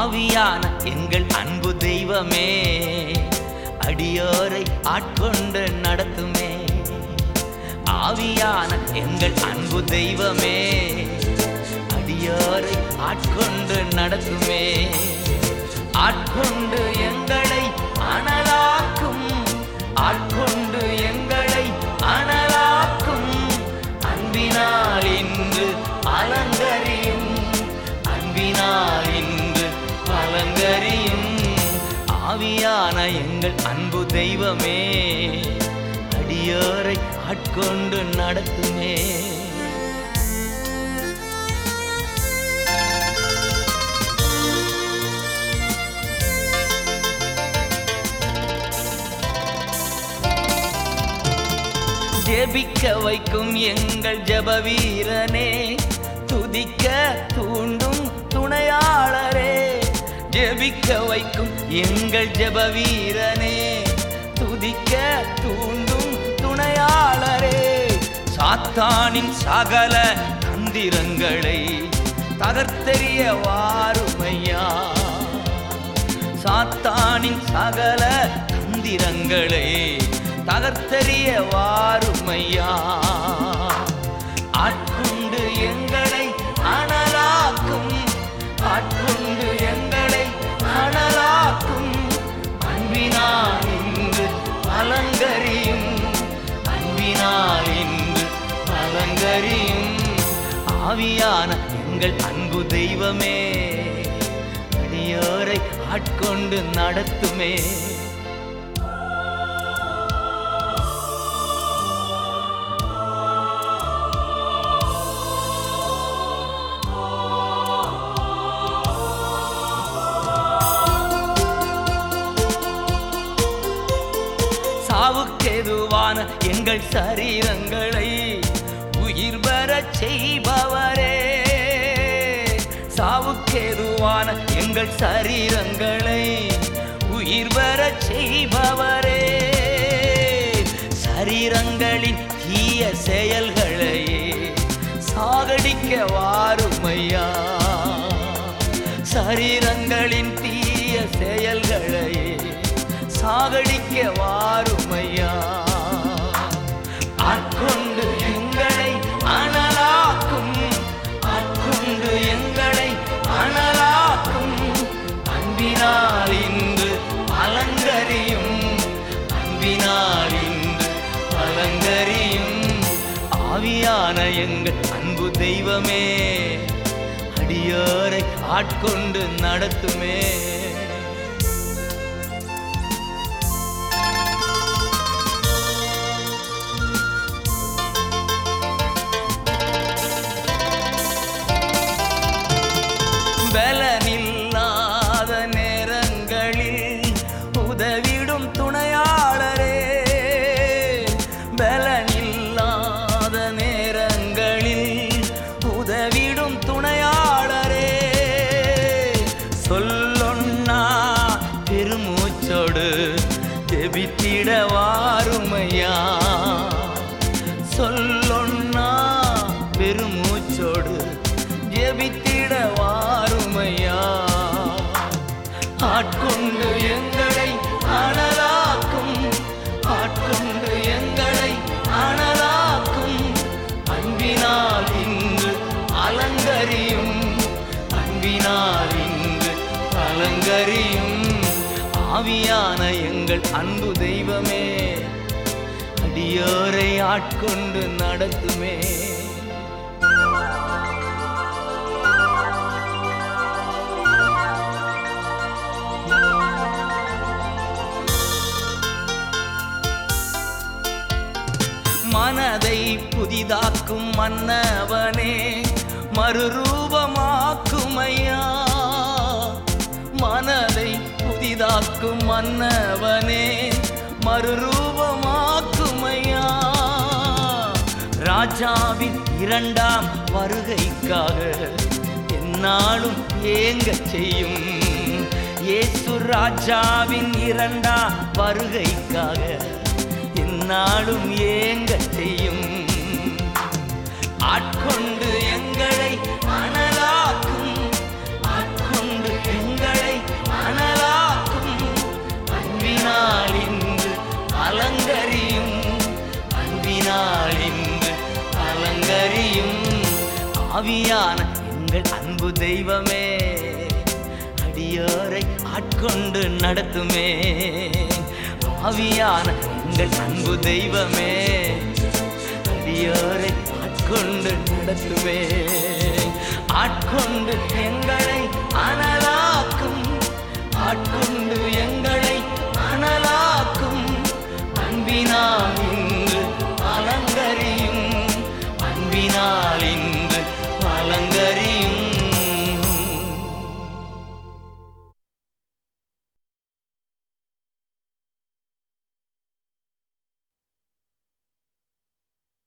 ஆவியான எங்கள் அன்பு தெய்வமே அடியோரை ஆட்கொண்டு நடத்துமே ஆவியான எங்கள் அன்பு தெய்வமே அடியோரை ஆட்கொண்டு நடத்துமே ஆட்கொண்டு எங்களை அனலாக்கும் ஆட்கொண்டு எங்களை அனலாக்கும் அன்பினால் இன்று அலங்கரியும் அன்பினால் இன்று அலங்கரியும் ஆவியான எங்கள் அன்பு தெய்வமே அடியோரை ஆட்கொண்டு நடத்துமே ஜெபிக்க வைக்கும் எங்கள் ஜெப வீரனே துதிக்க தூண்டும் துணையாளரே ஜெபிக்க வைக்கும் எங்கள் ஜெப வீரனே துதிக்க தூண்டும் துணையாளரே சாத்தானின் சகல தந்திரங்களை தகர்த்தெறிய வாருமையா சாத்தானின் சகல தந்திரங்களை தகர்த்தெறிய வாருமையா ஆட்கொண்டு எங்களை அனலாக்கும் ஆட்கொண்டு எங்களை அனலாக்கும் அன்பினால் இன்று அலங்கரியும் அன்பினால் இன்று அலங்கரியும் ஆவியான எங்கள் அன்பு தெய்வமே அடியோரை ஆட்கொண்டு நடத்துமே சாவுக்கெதுவான எங்கள் சரீரங்களை உயிர் பெறச் செய்பவரே சாவுக்கெதுவான எங்கள் சரீரங்களை உயிர் பெறச் செய்பவரே சரீரங்களின் தீய செயல்களை சாகடிக்க வாருமையா சரீரங்களின் தீய செயல்களை சாகடிக்க வாருமையா ஆட்கொண்டு எங்களை அனலாக்கும் ஆட்கொண்டு எங்களை அனலாக்கும் அன்பினால் இன்று அலங்கரியும் அன்பினால் இன்று அலங்கரியும் ஆவியான எங்கள் அன்பு தெய்வமே அடியோரை ஆட்கொண்டு நடத்துமே பலனில்லாத நேரங்களில் உதவிடும் துணையாளரே பலனில்லாத நேரங்களில் உதவிடும் துணையாளரே சொல்லொன்னா பெருமூச்சோடு ஜெபித்திட வாருமையா சொல்லொன்னா பெருமூச்சோடு ஜெபித்திட வாருமையா ஆட்கொண்டு எங்களை அனலாக்கும் ஆட்கொண்டு எங்களை அனலாக்கும் அன்பினால் இன்று அலங்கரியும் அன்பினால் இன்று அலங்கரியும் ஆவியான எங்கள் அன்பு தெய்வமே அடியோரை ஆட்கொண்டு நடத்துமே மனதை புதிதாக்கும் மன்னவனே மறுரூபமாக்குமையா மனதை புதிதாக்கும் மன்னவனே மறுரூபமாக்குமையா ராஜாவின் இரண்டாம் வருகைக்காக என்னாலும் ஏங்க செய்யும் இயேசு ராஜாவின் இரண்டாம் வருகைக்காக என்னாலும் ஏங்க செய்யும் ஆட்கொண்டு எங்களை அனலாக்கும் ஆட்கொண்டு எங்களை ஆவியான எங்கள் அன்பு தெய்வமே அடியோரை ஆட்கொண்டு நடத்துமே ஆவியான எங்கள் அன்பு தெய்வமே அடியோரை ஆட்கொண்டு நடத்துமே ஆட்கொண்டு எங்களை அனலாக்கும் ஆட்கொண்டு எங்களை அனலாக்கும் அன்பினால் இன்று அலங்கரியும் அன்பினால் இன்று